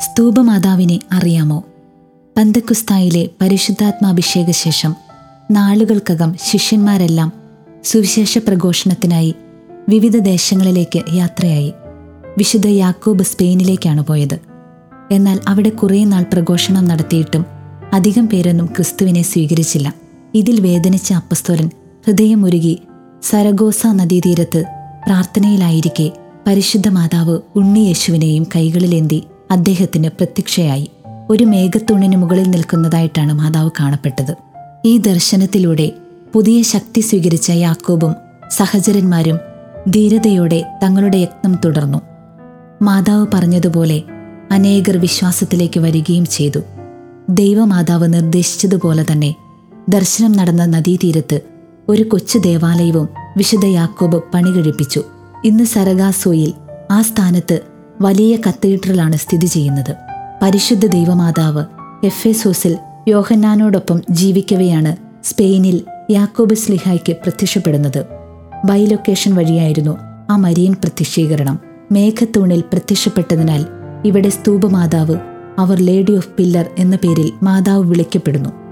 സ്തൂപമാതാവിനെ അറിയാമോ പന്തക്കുസ്തായിലെ പരിശുദ്ധാത്മാഭിഷേക ശേഷം നാളുകൾക്കകം ശിഷ്യന്മാരെല്ലാം സുവിശേഷ പ്രഘോഷണത്തിനായി വിവിധ ദേശങ്ങളിലേക്ക് യാത്രയായി വിശുദ്ധ യാക്കോബ് സ്പെയിനിലേക്കാണ് പോയത് എന്നാൽ അവിടെ കുറേ നാൾ പ്രഘോഷണം നടത്തിയിട്ടും അധികം പേരൊന്നും ക്രിസ്തുവിനെ സ്വീകരിച്ചില്ല ഇതിൽ വേദനിച്ച അപ്പസ്തോലൻ ഹൃദയമുരുകി സരഗോസ നദീതീരത്ത് പ്രാർത്ഥനയിലായിരിക്കെ പരിശുദ്ധ മാതാവ് ഉണ്ണിയേശുവിനെയും കൈകളിലേന്തി അദ്ദേഹത്തിന് പ്രത്യക്ഷയായി ഒരു മേഘത്തൂണിന് മുകളിൽ നിൽക്കുന്നതായിട്ടാണ് മാതാവ് കാണപ്പെട്ടത് ഈ ദർശനത്തിലൂടെ പുതിയ ശക്തി സ്വീകരിച്ച യാക്കോബും സഹചരന്മാരും ധീരതയോടെ തങ്ങളുടെ യത്നം തുടർന്നു മാതാവ് പറഞ്ഞതുപോലെ അനേകർ വിശ്വാസത്തിലേക്ക് വരികയും ചെയ്തു ദൈവമാതാവ് നിർദ്ദേശിച്ചതുപോലെ തന്നെ ദർശനം നടന്ന നദീതീരത്ത് ഒരു കൊച്ചു ദേവാലയവും വിശുദ്ധ യാക്കോബ് പണി കഴിപ്പിച്ചു ഇന്ന് സരഗാസോയിൽ ആ സ്ഥാനത്ത് വലിയ കത്തീഡ്രലാണ് സ്ഥിതി ചെയ്യുന്നത് പരിശുദ്ധ ദൈവമാതാവ് എഫേസോസിൽ യോഹന്നാനോടൊപ്പം ജീവിക്കവെയാണ് സ്പെയിനിൽ യാക്കോബ് സ്ലിഹായ്ക്ക് പ്രത്യക്ഷപ്പെടുന്നത് ബൈലൊക്കേഷൻ വഴിയായിരുന്നു ആ മരിയൻ പ്രത്യക്ഷീകരണം മേഘത്തൂണിൽ പ്രത്യക്ഷപ്പെട്ടതിനാൽ ഇവിടെ സ്തൂപമാതാവ് അവർ ലേഡി ഓഫ് പില്ലർ എന്ന പേരിൽ മാതാവ് വിളിക്കപ്പെടുന്നു